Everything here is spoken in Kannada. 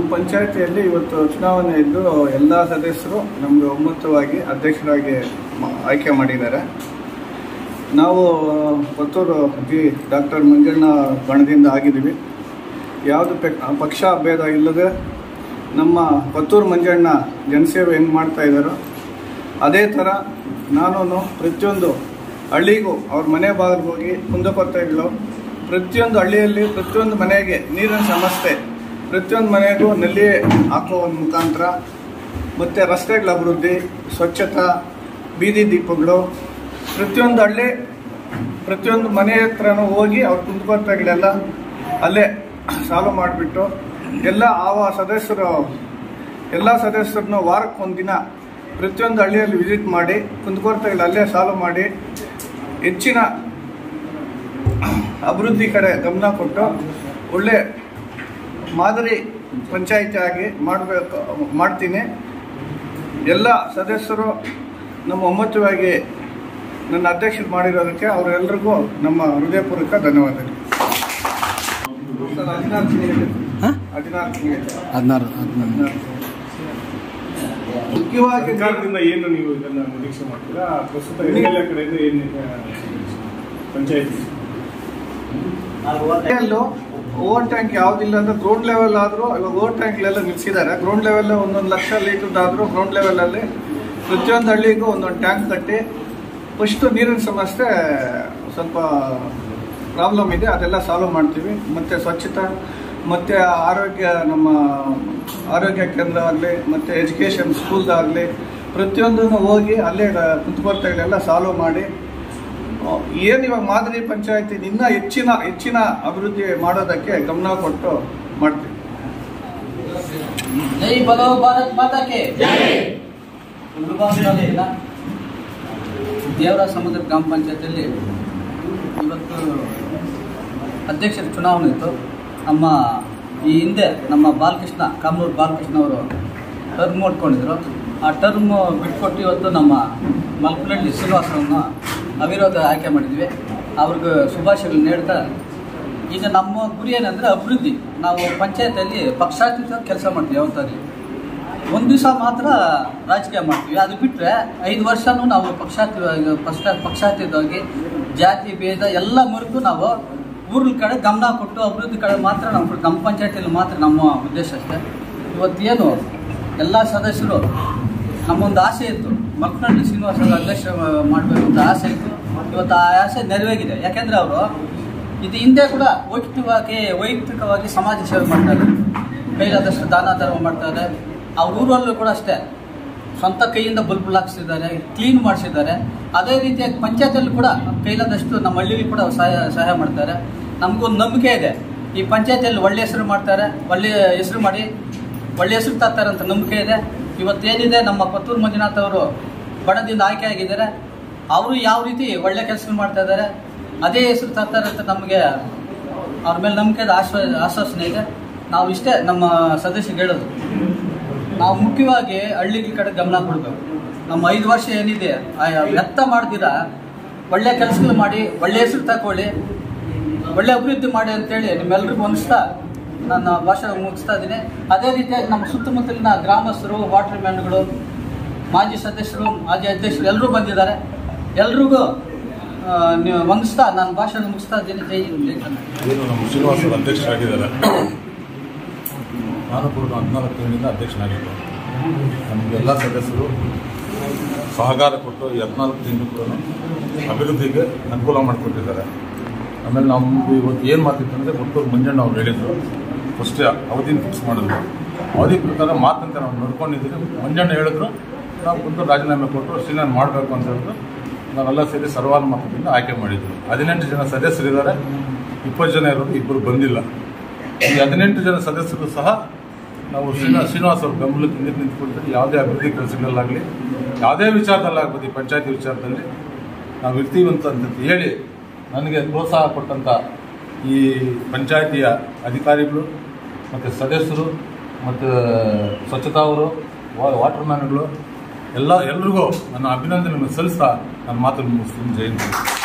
ಪಂಚಾಯತಿಯಲ್ಲಿ ಇವತ್ತು ಚುನಾವಣೆ ಇದ್ದು ಎಲ್ಲ ಸದಸ್ಯರು ನಮಗೆ ಒಮ್ಮತವಾಗಿ ಅಧ್ಯಕ್ಷರಾಗಿ ಮ- ಆಯ್ಕೆ ಮಾಡಿದ್ದಾರೆ ನಾವು ಪುತ್ತೂರು ಜಿ ಡಾಕ್ಟರ್ ಮಂಜಣ್ಣ ಬಣದಿಂದ ಆಗಿದ್ದೀವಿ ಯಾವುದು ಪೆಕ್- ಪಕ್ಷ ಭೇದ ಇಲ್ಲದೆ ನಮ್ಮ ಪತ್ತೂರು ಮಂಜಣ್ಣ ಜನಸೇವೆ ಹೆಂಗೆ ಮಾಡ್ತಾ ಇದ್ದಾರೋ ಅದೇ ಥರ ನಾನು ಪ್ರತಿಯೊಂದು ಹಳ್ಳಿಗೂ ಅವ್ರ ಮನೆ ಬಾಗಿಲಿಗೆ ಹೋಗಿ ಕುಂದುಕೊರತೆಗಳು ಪ್ರತಿಯೊಂದು ಹಳ್ಳಿಯಲ್ಲಿ ಪ್ರತಿಯೊಂದು ಮನೆಗೆ ನೀರಿನ ಸಮಸ್ಯೆ ಪ್ರತಿಯೊಂದು ಮನೆಗೂ ನಲ್ಲಿ ಹಾಕುವ ಮುಖಾಂತರ ಮತ್ತು ರಸ್ತೆಗಳ ಅಭಿವೃದ್ಧಿ ಸ್ವಚ್ಛತಾ ಬೀದಿ ದೀಪಗಳು ಪ್ರತಿಯೊಂದು ಹಳ್ಳಿ ಪ್ರತಿಯೊಂದು ಮನೆ ಹತ್ರನೂ ಹೋಗಿ ಅವ್ರ ಕುಂದುಕೊರತೆಗಳೆಲ್ಲ ಅಲ್ಲೇ ಸಾಲ್ವ್ ಮಾಡಿಬಿಟ್ಟು ಎಲ್ಲ ಆವ ಸದಸ್ಯರು ಎಲ್ಲ ಸದಸ್ಯರನ್ನು ವಾರಕ್ಕೆ ಒಂದಿನ ಪ್ರತಿಯೊಂದು ಹಳ್ಳಿಯಲ್ಲಿ ವಿಸಿಟ್ ಮಾಡಿ ಕುಂದುಕೊರತೆಗಳು ಅಲ್ಲೇ ಸಾಲ್ವ್ ಮಾಡಿ ಹೆಚ್ಚಿನ ಅಭಿವೃದ್ಧಿ ಕಡೆ ಗಮನ ಕೊಟ್ಟು ಒಳ್ಳೆ ಮಾದರಿ ಪಂಚಾಯಿತಿ ಆಗಿ ಮಾಡಬೇಕು ಮಾಡ್ತೀನಿ ಎಲ್ಲ ಸದಸ್ಯರು ನಮ್ಮ ಒಮ್ಮತವಾಗಿ ನನ್ನ ಅಧ್ಯಕ್ಷರು ಮಾಡಿರೋದಕ್ಕೆ ಅವರೆಲ್ಲರಿಗೂ ನಮ್ಮ ಹೃದಯಪೂರ್ವಕ ಧನ್ಯವಾದಗಳು ಸರ್, ಹದಿನಾಲ್ಕು ತಿಂಗಳು. ಹಾ? ಹದಿನಾಲ್ಕು ತಿಂಗಳು. ಹದಿನಾರು ಹದಿನಾರು ಹದಿನಾಲ್ಕು. ಮುಖ್ಯವಾಗಿ ಸರ್ಕಾರದಿಂದ ಏನು ನೀವು ಇದನ್ನ ನಿರೀಕ್ಷೆ ಮಾಡ್ತೀರಾ ಪ್ರಸ್ತುತ ಎಲ್ಲ ಕಡೆಯಿಂದ ಏನು ಪಂಚಾಯತಿ ಎಲ್ಲೋ ಓವರ್ ಟ್ಯಾಂಕ್ ಯಾವ್ದಿಲ್ಲ ಅಂದ್ರೆ ಗ್ರೌಂಡ್ ಲೆವೆಲ್ ಆದ್ರೂ ಇವಾಗ ಓವರ್ ಟ್ಯಾಂಕ್ಲೆಲ್ಲ ನಿಲ್ಸಿದ್ದಾರೆ ಗ್ರೌಂಡ್ ಲೆವೆಲ್ ಒಂದೊಂದು ಲಕ್ಷ ಲೀಟರ್ ಆದ್ರೂ ಗ್ರೌಂಡ್ ಲೆವೆಲ್ ಅಲ್ಲಿ ಪ್ರತಿಯೊಂದು ಹಳ್ಳಿಗೂ ಒಂದೊಂದು ಟ್ಯಾಂಕ್ ಕಟ್ಟಿ ಫಸ್ಟ್ ನೀರಿನ ಸಮಸ್ಯೆ ಸ್ವಲ್ಪ ಪ್ರಾಬ್ಲಮ್ ಇದೆ ಅದೆಲ್ಲ ಸಾಲ್ವ್ ಮಾಡ್ತೀವಿ ಮತ್ತೆ ಸ್ವಚ್ಛತಾ ಮತ್ತೆ ಆರೋಗ್ಯ ನಮ್ಮ ಆರೋಗ್ಯ ಕೇಂದ್ರ ಆಗಲಿ ಮತ್ತೆ ಎಜುಕೇಷನ್ ಸ್ಕೂಲ್ದಾಗಲಿ ಪ್ರತಿಯೊಂದನ್ನು ಹೋಗಿ ಅಲ್ಲೇ ಕುಂದುಕೊರತೆಗಳೆಲ್ಲ ಸಾಲ್ವ್ ಮಾಡಿ ಏನು ಇವಾಗ ಮಾದರಿ ಪಂಚಾಯತಿ ಇನ್ನ ಹೆಚ್ಚಿನ ಹೆಚ್ಚಿನ ಅಭಿವೃದ್ಧಿ ಮಾಡೋದಕ್ಕೆ ಗಮನ ಕೊಟ್ಟು ಮಾಡ್ತೀವಿ ಜೈ ಬಲೋ ಭಾರತ್ ಮಾತಾ ಕೆ ಉಳ್ಬಾರ್ದಲ್ಲಿಲ್ಲ ದೇವರ ಸಮುದ್ರ ಗ್ರಾಮ ಪಂಚಾಯತಿಯಲ್ಲಿ ಇವತ್ತು ಅಧ್ಯಕ್ಷರ ಚುನಾವಣೆ ಇತ್ತು ನಮ್ಮ ಈ ಹಿಂದೆ ನಮ್ಮ ಬಾಲಕೃಷ್ಣ ಕಾಮನೂರು ಬಾಲಕೃಷ್ಣ ಅವರು ಟರ್ಮ್ ಮಾಡ್ಕೊಂಡಿದ್ರು ಆ ಟರ್ಮ್ ಬಿಟ್ಕೊಟ್ಟು ಇವತ್ತು ನಮ್ಮ ಮಲ್ಕನಹಳ್ಳಿ ಶ್ರೀನಿವಾಸರನ್ನು ಅವಿರೋಧ ಆಯ್ಕೆ ಮಾಡಿದ್ವಿ ಅವ್ರಿಗೆ ಶುಭಾಶಯಗಳು ನೀಡ್ತಾ ಈಗ ನಮ್ಮ ಗುರಿ ಏನಂದ್ರೆ ಅಭಿವೃದ್ಧಿ ನಾವು ಪಂಚಾಯತಲ್ಲಿ ಪಕ್ಷಾತೀತ ಕೆಲಸ ಮಾಡ್ತೀವಿ ಯಾವತ್ತಾಗಲಿ ಒಂದು ದಿವಸ ಮಾತ್ರ ರಾಜಕೀಯ ಮಾಡ್ತೀವಿ ಅದು ಬಿಟ್ಟರೆ ಐದು ವರ್ಷನೂ ನಾವು ಪಕ್ಷಾತಿ ಪಕ್ಷ ಪಕ್ಷಾತೀತವಾಗಿ ಜಾತಿ ಭೇದ ಎಲ್ಲ ಮರೆತು ನಾವು ಊರ್ల ಕಡೆ ಗಮನ ಕೊಟ್ಟು ಅಭಿವೃದ್ಧಿ ಕಡೆ ಮಾತ್ರ ನಮ್ಮ ನಮ್ಮ ಪಂಚಾಯತಿಯಲ್ಲಿ ಮಾತ್ರ ನಮ್ಮ ಉದ್ದೇಶ ಅಷ್ಟೇ ಇವತ್ತೇನು ಎಲ್ಲ ಸದಸ್ಯರು ನಮ್ಮೊಂದು ಆಸೆ ಇತ್ತು ಮಕ್ಕಳಲ್ಲಿ ಶ್ರೀನಿವಾಸ ಅಧ್ಯಕ್ಷ ಮಾಡಬೇಕು ಅಂತ ಆಸೆ ಇತ್ತು ಇವತ್ತು ಆ ಆಸೆ ನೆರವೇಗಿದೆ ಯಾಕೆಂದ್ರೆ ಅವರು ಇದು ಹಿಂದೆ ಕೂಡ ವೈಯಕ್ತಿಕವಾಗಿ ವೈಯಕ್ತಿಕವಾಗಿ ಸಮಾಜ ಸೇವೆ ಮಾಡ್ತಾರೆ ಕೈಲಾದಷ್ಟು ದಾನ ಧರ್ಮ ಮಾಡ್ತಾರೆ ಅವ್ರ ಊರಲ್ಲೂ ಕೂಡ ಅಷ್ಟೇ ಸ್ವಂತ ಕೈಯಿಂದ ಬಲ್ಬ್ ಹಾಕ್ಸಿದ್ದಾರೆ ಕ್ಲೀನ್ ಮಾಡಿಸಿದ್ದಾರೆ ಅದೇ ರೀತಿಯಾಗಿ ಪಂಚಾಯತಲ್ಲಿ ಕೂಡ ಕೈಲಾದಷ್ಟು ನಮ್ಮ ಹಳ್ಳಿಲಿ ಕೂಡ ಸಹಾಯ ಸಹಾಯ ಮಾಡ್ತಾರೆ ನಮಗೊಂದು ನಂಬಿಕೆ ಇದೆ ಈ ಪಂಚಾಯತಿಯಲ್ಲಿ ಒಳ್ಳೆ ಹೆಸರು ಮಾಡ್ತಾರೆ ಒಳ್ಳೆ ಹೆಸರು ಮಾಡಿ ಒಳ್ಳೆ ಹೆಸರು ತರ್ತಾರೆ ಅಂತ ನಂಬಿಕೆ ಇದೆ ಇವತ್ತೇನಿದೆ ನಮ್ಮ ಪತ್ತೂರು ಮಂಜುನಾಥ್ ಅವರು ಬಣದಿಂದ ಆಯ್ಕೆ ಆಗಿದ್ದಾರೆ ಅವರು ಯಾವ ರೀತಿ ಒಳ್ಳೆ ಕೆಲಸ ಮಾಡ್ತಾ ಇದ್ದಾರೆ ಅದೇ ಹೆಸರು ತರ್ತಾರೆ ಅಂತ ನಮಗೆ ಅವ್ರ ಮೇಲೆ ನಂಬಿಕೆ ಇದೆ, ಆಶ್ವ ಆಶ್ವಾಸನೆ ಇದೆ ನಾವು ಇಷ್ಟೇ ನಮ್ಮ ಸದಸ್ಯರಿಗೆ ಹೇಳೋದು ನಾವು ಮುಖ್ಯವಾಗಿ ಹಳ್ಳಿಗಳ ಕಡೆ ಗಮನ ಕೊಡಬೇಕು ನಮ್ಮ ಐದು ವರ್ಷ ಏನಿದೆ ಆ ವ್ಯರ್ಥ ಮಾಡ್ದಿರಾ ಒಳ್ಳೆ ಕೆಲಸಗಳು ಮಾಡಿ ಒಳ್ಳೆ ಹೆಸರು ತಗೊಳ್ಳಿ ಒಳ್ಳೆ ಅಭಿವೃದ್ಧಿ ಮಾಡಿ ಅಂತೇಳಿ ನಿಮ್ಮೆಲ್ಲರಿಗೂ ಅನಿಸ್ತಾ ನನ್ನ ಭಾಷಣ ಮುಗಿಸ್ತಾ ಇದ್ದೀನಿ ಅದೇ ರೀತಿಯಾಗಿ ನಮ್ಮ ಸುತ್ತಮುತ್ತಲಿನ ಗ್ರಾಮಸ್ಥರು ವಾಟರ್ ಮ್ಯಾನ್ಗಳು ಮಾಜಿ ಸದಸ್ಯರು ಮಾಜಿ ಅಧ್ಯಕ್ಷರು ಎಲ್ಲರೂ ಬಂದಿದ್ದಾರೆ ಎಲ್ರಿಗೂ ಆ, ನೀವು ವಂದಿಸ್ತಾ ನಾನು ಭಾಷಣ ಮುಗಿಸ್ತಾ ಇದ್ದೀನಿ ಜೈ ಹಿಂದ್, ಜೈ ಕನ್ನಡ ಏನು ನಮ್ಮ ಶ್ರೀನಿವಾಸರು ಅಧ್ಯಕ್ಷರಾಗಿದ್ದಾರೆ ನಾನು ಕೂಡ ಹದಿನಾಲ್ಕು ತಿಂಗಳಿಂದ ಅಧ್ಯಕ್ಷನಾಗಿದ್ದೆ ನಮಗೆಲ್ಲ ಸದಸ್ಯರು ಸಹಕಾರ ಕೊಟ್ಟು ಈ ಹದಿನಾಲ್ಕು ತಿಂಗಳು ಕೂಡ ಅಭಿವೃದ್ಧಿಗೆ ಅನುಕೂಲ ಮಾಡಿಕೊಟ್ಟಿದ್ದಾರೆ ಆಮೇಲೆ ನಮ್ಗೆ ಇವತ್ತು ಏನು ಮಾತಿತ್ತು ಅಂದರೆ ಹುಟ್ಟೂರು ಮಂಜಣ್ಣ ಅವ್ರು ಹೇಳಿದರು ಫಸ್ಟ್ ಅವಧಿನ ಫಿಕ್ಸ್ ಮಾಡಿದ್ರು ಅವಧಿ ಪ್ರಕಾರ ಮಾತಂತ ನಾವು ನೋಡ್ಕೊಂಡಿದ್ದೀವಿ ಮಂಜಣ್ಣ ಹೇಳಿದ್ರು ನಾವು ಬಂದು ರಾಜೀನಾಮೆ ಕೊಟ್ಟು ಶ್ರೀನಾನ್ ಮಾಡಬೇಕು ಅಂತ ಹೇಳಿದ್ರು ನಾವೆಲ್ಲ ಸೇರಿ ಸರ್ವಾನುಮತದಿಂದ ಆಯ್ಕೆ ಮಾಡಿದ್ವಿ ಹದಿನೆಂಟು ಜನ ಸದಸ್ಯರಿದ್ದಾರೆ ಇಪ್ಪತ್ತು ಜನ ಇರೋದು ಇಬ್ಬರು ಬಂದಿಲ್ಲ ಈ ಹದಿನೆಂಟು ಜನ ಸದಸ್ಯರು ಸಹ ನಾವು ಶ್ರೀನಿವಾಸ ಶ್ರೀನಿವಾಸ್ ಅವ್ರ ಗಮನಕ್ಕೆ ನೀರು ನಿಂತ್ಕೊಳ್ತಾರೆ ಯಾವುದೇ ಅಭಿವೃದ್ಧಿ ಕೆಲಸಗಳಲ್ಲಾಗಲಿ ಯಾವುದೇ ವಿಚಾರದಲ್ಲಾಗ್ಬೋದು ಈ ಪಂಚಾಯತಿ ವಿಚಾರದಲ್ಲಿ ನಾವು ಇರ್ತೀವಿ ಅಂತ ಅಂತ ಹೇಳಿ ನನಗೆ ಪ್ರೋತ್ಸಾಹ ಕೊಟ್ಟಂಥ ಈ ಪಂಚಾಯತಿಯ ಅಧಿಕಾರಿಗಳು ಮತ್ತು ಸದಸ್ಯರು ಮತ್ತು ಸ್ವಚ್ಛತಾ ಅವರು ವಾಟರ್ ಮ್ಯಾನ್ಗಳು ಎಲ್ಲ ಎಲ್ರಿಗೂ ನನ್ನ ಅಭಿನಂದನೆ ಸಲ್ಲಿಸ್ತಾ ನನ್ನ ಮಾತನ್ನು ಮುಗಿಸ್ತೀನಿ ಜಯಂತಿ